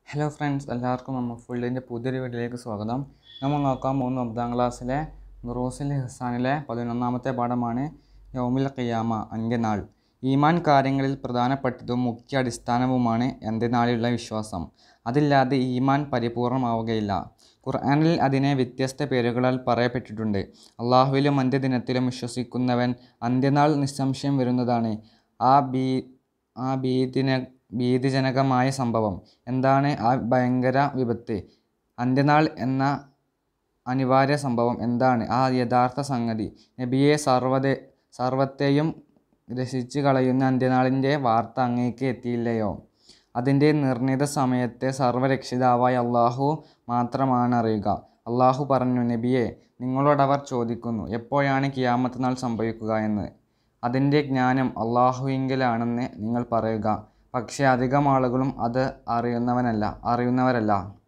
hello friends എല്ലാവർക്കും നമ്മൾ ഫുള്ളിൻ്റെ പുതിയൊരു വീഡിയോയിലേക്ക് സ്വാഗതം നമ്മൾ നോക്കാൻ പോകുന്ന ഒമ്പതാം ക്ലാസ്സിലെ നുറൂസിൽ ഹിസാനിലെ പതിനൊന്നാമത്തെ പാഠമാണ് യൗമിൽ ഖിയാമ അന്ത്യനാൾ ഈമാൻ കാര്യങ്ങളിൽ പ്രധാനപ്പെട്ടതും മുഖ്യ അടിസ്ഥാനവുമാണ് അന്ത്യനാളിലുള്ള വിശ്വാസം അതില്ലാതെ ഈമാൻ പരിപൂർണമാവുകയില്ല ഖുർആനിൽ അതിനെ വ്യത്യസ്ത പേരുകളാൽ പറയപ്പെട്ടിട്ടുണ്ട് അള്ളാഹുവിലും അന്ത്യദിനത്തിലും വിശ്വസിക്കുന്നവൻ അന്ത്യനാൾ നിസ്സംശയം വരുന്നതാണ് ആ ബീ ആ ഭീതിന ഭീതിജനകമായ സംഭവം എന്താണ് ആ ഭയങ്കര വിപത്ത് അന്ത്യനാൾ എന്ന അനിവാര്യ സംഭവം എന്താണ് ആ യഥാർത്ഥ സംഗതി നബിയെ സർവ്വത സർവത്തെയും രസിച്ചു കളയുന്ന അന്ത്യനാളിൻ്റെ വാർത്ത അങ്ങേക്ക് എത്തിയില്ലയോ അതിൻ്റെ നിർണിത സമയത്തെ സർവ്വരക്ഷിതാവായ അള്ളാഹു മാത്രമാണ് അറിയുക അള്ളാഹു പറഞ്ഞു നബിയെ നിങ്ങളോടവർ ചോദിക്കുന്നു എപ്പോഴാണ് കിയാമത്ത് നാൾ സംഭവിക്കുക എന്ന് അതിൻ്റെ ജ്ഞാനം അള്ളാഹുവിങ്കലാണെന്ന് നിങ്ങൾ പറയുക പക്ഷേ അധികം ആളുകളും അത് അറിയുന്നവനല്ല അറിയുന്നവരല്ല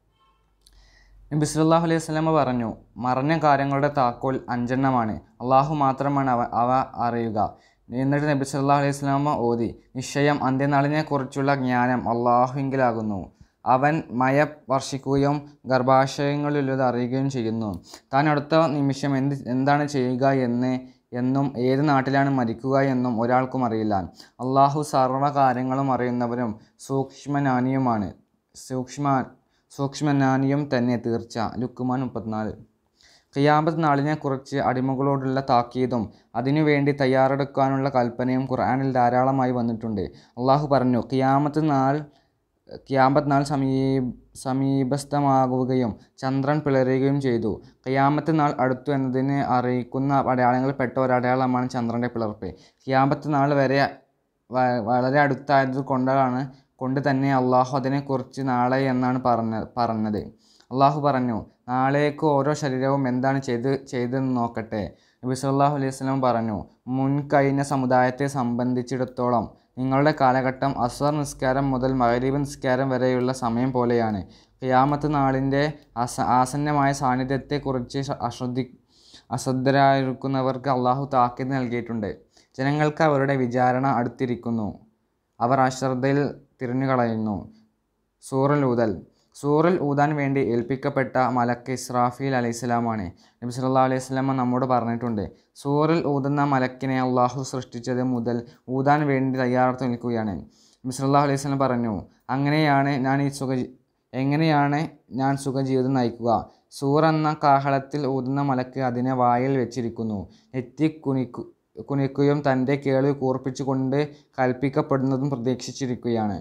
നബി സല്ലല്ലാഹു അലൈഹി വസല്ലമ പറഞ്ഞു മറഞ്ഞ കാര്യങ്ങളുടെ താക്കോൽ അഞ്ചെണ്ണമാണ് അള്ളാഹു മാത്രമാണ് അവ അവ അറിയുക എന്നിട്ട് നബി സല്ലല്ലാഹു അലൈഹി വസല്ലമ ഓതി നിശ്ചയം അന്ത്യനാളിനെക്കുറിച്ചുള്ള ജ്ഞാനം അള്ളാഹുവിങ്കലാകുന്നു അവൻ മയ വർഷിക്കുകയും ഗർഭാശയങ്ങളിലുള്ളത് അറിയുകയും ചെയ്യുന്നു താൻ അടുത്ത നിമിഷം എന്ത് എന്താണ് ചെയ്യുക എന്ന് എന്നും ഏത് നാട്ടിലാണ് മരിക്കുക എന്നും ഒരാൾക്കും അറിയില്ല അള്ളാഹു സർവ്വ കാര്യങ്ങളും അറിയുന്നവരും സൂക്ഷ്മനാനിയുമാണ് സൂക്ഷ്മ സൂക്ഷ്മനാനിയും തന്നെ തീർച്ച ലുക്കുമാൻ മുപ്പത്തിനാല് ഖിയാമത്ത് നാളിനെക്കുറിച്ച് അടിമകളോടുള്ള താക്കീതും അതിനുവേണ്ടി തയ്യാറെടുക്കാനുള്ള കൽപ്പനയും ഖുർആനിൽ ധാരാളമായി വന്നിട്ടുണ്ട് അള്ളാഹു പറഞ്ഞു ഖിയാമത്ത് നാൾ ഖിയാമത്ത് നാൾ സമീപ സമീപസ്ഥമാകുകയും ചന്ദ്രൻ പിളരുകയും ചെയ്തു ഖിയാമത്ത് നാൾ അടുത്തു എന്നതിനെ അറിയിക്കുന്ന അടയാളങ്ങളിൽപ്പെട്ട ഒരടയാളമാണ് ചന്ദ്രൻ്റെ പിളർപ്പ് ഖിയാമത്ത് നാൾ വരെ വ- വളരെ അടുത്തായത് കൊണ്ടാണ് കൊണ്ട് തന്നെ അള്ളാഹു അതിനെക്കുറിച്ച് നാളെ എന്നാണ് പറഞ്ഞ പറഞ്ഞത് അള്ളാഹു പറഞ്ഞു നാളേക്ക് ഓരോ ശരീരവും എന്താണ് ചെയ്ത് ചെയ്തെന്ന് നോക്കട്ടെ നബി സല്ലല്ലാഹു അലൈഹി വസല്ലം പറഞ്ഞു മുൻകഴിഞ്ഞ സമുദായത്തെ സംബന്ധിച്ചിടത്തോളം നിങ്ങളുടെ കാലഘട്ടം അസ്വർ നിസ്കാരം മുതൽ മഗ്‌രിബ് നിസ്കാരം വരെയുള്ള സമയം പോലെയാണ് ഖിയാമത്ത് നാളിൻ്റെ ആസ ആസന്നമായ സാന്നിധ്യത്തെക്കുറിച്ച് ശ- അശ്രദ്ധി അശ്രദ്ധരായിരിക്കുന്നവർക്ക് അള്ളാഹു താക്കീത് നൽകിയിട്ടുണ്ട് ജനങ്ങൾക്ക് അവരുടെ വിചാരണ അടുത്തിരിക്കുന്നു അവർ അശ്രദ്ധയിൽ തിരിഞ്ഞുകളയുന്നു സൂറൽ ഊതൽ സൂറൽ ഊതാൻ വേണ്ടി ഏൽപ്പിക്കപ്പെട്ട മലക്ക് ഇസ്രാഫീൽ അലൈഹിസ്സലാമാണ് നബി സല്ലല്ലാഹു അലൈഹി വസല്ലമ നമ്മോട് പറഞ്ഞിട്ടുണ്ട് സൂറിൽ ഊതുന്ന മലക്കിനെ അള്ളാഹു സൃഷ്ടിച്ചത് മുതൽ ഊതാൻ വേണ്ടി തയ്യാറെടുത്ത് നിൽക്കുകയാണ് നബി സല്ലല്ലാഹു അലൈഹി വസല്ലം പറഞ്ഞു അങ്ങനെയാണ് ഞാൻ ഈ സുഖ എങ്ങനെയാണ് ഞാൻ സുഖജീവിതം നയിക്കുക സൂർ എന്ന കാഹളത്തിൽ ഊതുന്ന മലക്ക് അതിനെ വായിൽ വെച്ചിരിക്കുന്നു നെറ്റി കുനിക്കു കുനിക്കുകയും തൻ്റെ കേൾവി കൂർപ്പിച്ചുകൊണ്ട് കൽപ്പിക്കപ്പെടുന്നതും പ്രതീക്ഷിച്ചിരിക്കുകയാണ്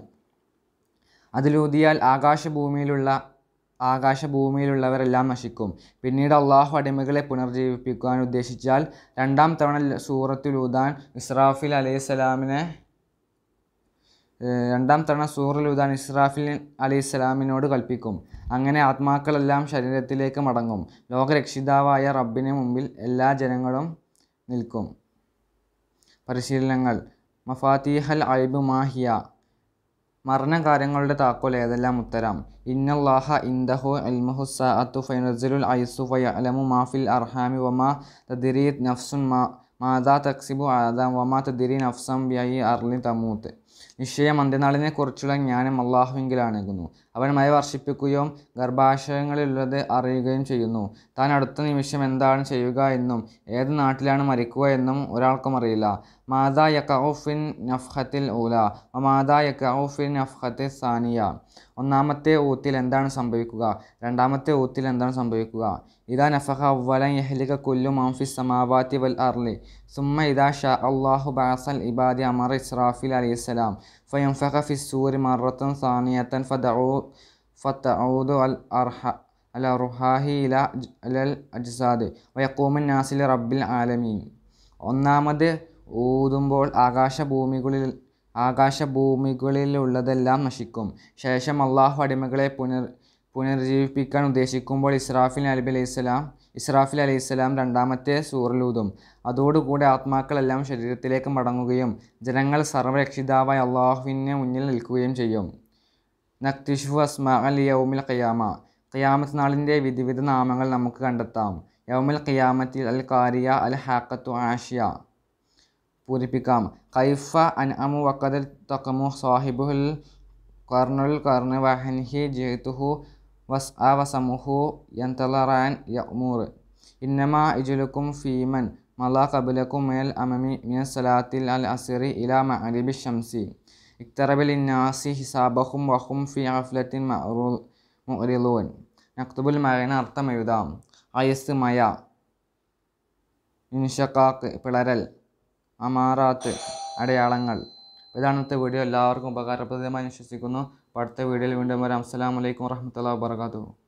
അതിലൂതിയാൽ ആകാശഭൂമിയിലുള്ള ആകാശഭൂമിയിലുള്ളവരെല്ലാം നശിക്കും പിന്നീട് അള്ളാഹു അടിമകളെ പുനർജീവിപ്പിക്കുവാൻ ഉദ്ദേശിച്ചാൽ രണ്ടാം തവണ സൂറത്തിലൂതാൻ ഇസ്രാഫിൽ അലൈഹിസ്സലാമിനെ ഏഹ് രണ്ടാം തവണ സൂറിലൂതാൻ ഇസ്രാഫിൽ അലൈഹിസ്സലാമിനോട് കൽപ്പിക്കും അങ്ങനെ ആത്മാക്കളെല്ലാം ശരീരത്തിലേക്ക് മടങ്ങും ലോകരക്ഷിതാവായ റബ്ബിന് മുമ്പിൽ എല്ലാ ജനങ്ങളും നിൽക്കും പരിശീലനങ്ങൾ മഫാത്തിഹൽ ഐബ് മാഹിയ മരണകാര്യങ്ങളുടെ താക്കോൽ ഏതെല്ലാം ഉത്തരം ഇന്നല്ലാഹ ഇൻദഹു ഇൽമുഹു സാഅത്തു ഫൈനസിലുൽ ഐസു ഫയഅലമു മാ ഫിൽ അർഹാമി വമാ തദ്രി നഫ്സുൻ മാ മാതാ തക്സിബു ആദാം വമാ തദ്രി നഫ്സം ബിഐ അർലി തമൂത്ത് നിശ്ചയം അന്ത്യനാളിനെക്കുറിച്ചുള്ള ജ്ഞാനം അള്ളാഹുവിങ്കിലാണെകുന്നു അവൻ മഴ വർഷിപ്പിക്കുകയും ഗർഭാശയങ്ങളിലുള്ളത് അറിയുകയും ചെയ്യുന്നു താൻ അടുത്ത നിമിഷം എന്താണ് ചെയ്യുക എന്നും ഏത് നാട്ടിലാണ് മരിക്കുക എന്നും ഒരാൾക്കും അറിയില്ല മാതാ യക്കൗഫിൻ നഫ്ഹത്തിൽ ഊല മാതാ യക്കൗഫിൻ നഫ്ഹത്തിൽ സാനിയ ഒന്നാമത്തെ ഊത്തിൽ എന്താണ് സംഭവിക്കുക രണ്ടാമത്തെ ഊത്തിൽ എന്താണ് സംഭവിക്കുക ഇതാ നഫഹ അവലൻ യഹ്ലിക കുല്ലു മാഫി സമാവാത്തി വൽ അർലി സുമ്മ ഇതാ ഷാ അള്ളാഹു ബാസൽ ഇബാദി അമർ ഇസ്രാഫിൽ അലൈഹിസ്സലാം ഫയംഫഖ ഫി സൂരി മറത്തൻ സാനിയത്തൻ ഫദഊ ഫതഊദു അൽ അർഹ അൽ അർഹാഹി ഇല അൽ അജ്സാദ് വയക്കൂമൻ നാസിൽ റബ്ബിൽ ആലമീൻ ഒന്നാമത് ഊതുമ്പോൾ ആകാശഭൂമികളിൽ ആകാശഭൂമികളിലുള്ളതെല്ലാം നശിക്കും ശേഷം അള്ളാഹു അടിമകളെ പുനർ പുനർജീവിപ്പിക്കാൻ ഉദ്ദേശിക്കുമ്പോൾ ഇസ്രാഫിൽ നബി അലൈഹിസ്സലാം ഇസ്രാഫിൽ അലൈഹിസ്സലാം രണ്ടാമത്തെ സൂറിലൂതും അതോടുകൂടി ആത്മാക്കളെല്ലാം ശരീരത്തിലേക്ക് മടങ്ങുകയും ജനങ്ങൾ സർവ്വരക്ഷിതാവായ അള്ളാഹുവിന് മുന്നിൽ നിൽക്കുകയും ചെയ്യും നക്തിഷു അസ്മാ അൽ യൗമിൽ ഖിയാമ ഖിയാമത്ത് നാളിൻ്റെ വിവിധ നാമങ്ങൾ നമുക്ക് കണ്ടെത്താം യൗമിൽ ഖിയാമത്തിൽ അൽ കാരിയ അൽ ഹാക്കത്തു ആഷിയ പൂരിപ്പിക്കാം കൈഫ അൻ അമു വക്കതിൽ തക്കമു സാഹിബുൽ കർണുൽ കർണ് വഹൻഹി ജിത്തുഹു വസ് ആ വസമുഹു യന്തലറാൻ യഅ്മൂർ ഇന്നമാ ഇജുലുക്കും ഫീമൻ മല കബിലക്കും മേൽ അമമി മിന സലാത്തിൽ അൽ അസിറി ഇലാ മഅരിബി ഷംസി ഇക്തറബിൽ ഇന്നാസി ഹിസാബഹും വഹും ഫി അഫ്ലത്തിൻ മുറിലൂൻ നക്തുബുൽ മകന അർത്ഥം എഴുതാം അയസ് മയ ഇൻഷക്കാക്ക് പിളരൽ അമാറാത്ത് അടയാളങ്ങൾ ഇതാണ് ഇന്നത്തെ വീഡിയോ എല്ലാവർക്കും ഉപകാരപ്രദമായി വിശ്വസിക്കുന്നു അപ്പോൾ അടുത്ത വീഡിയോയിൽ വീണ്ടും വരാം അസ്സലാമു അലൈക്കും വറഹ്മത്തുള്ളാഹി വബറകാതുഹു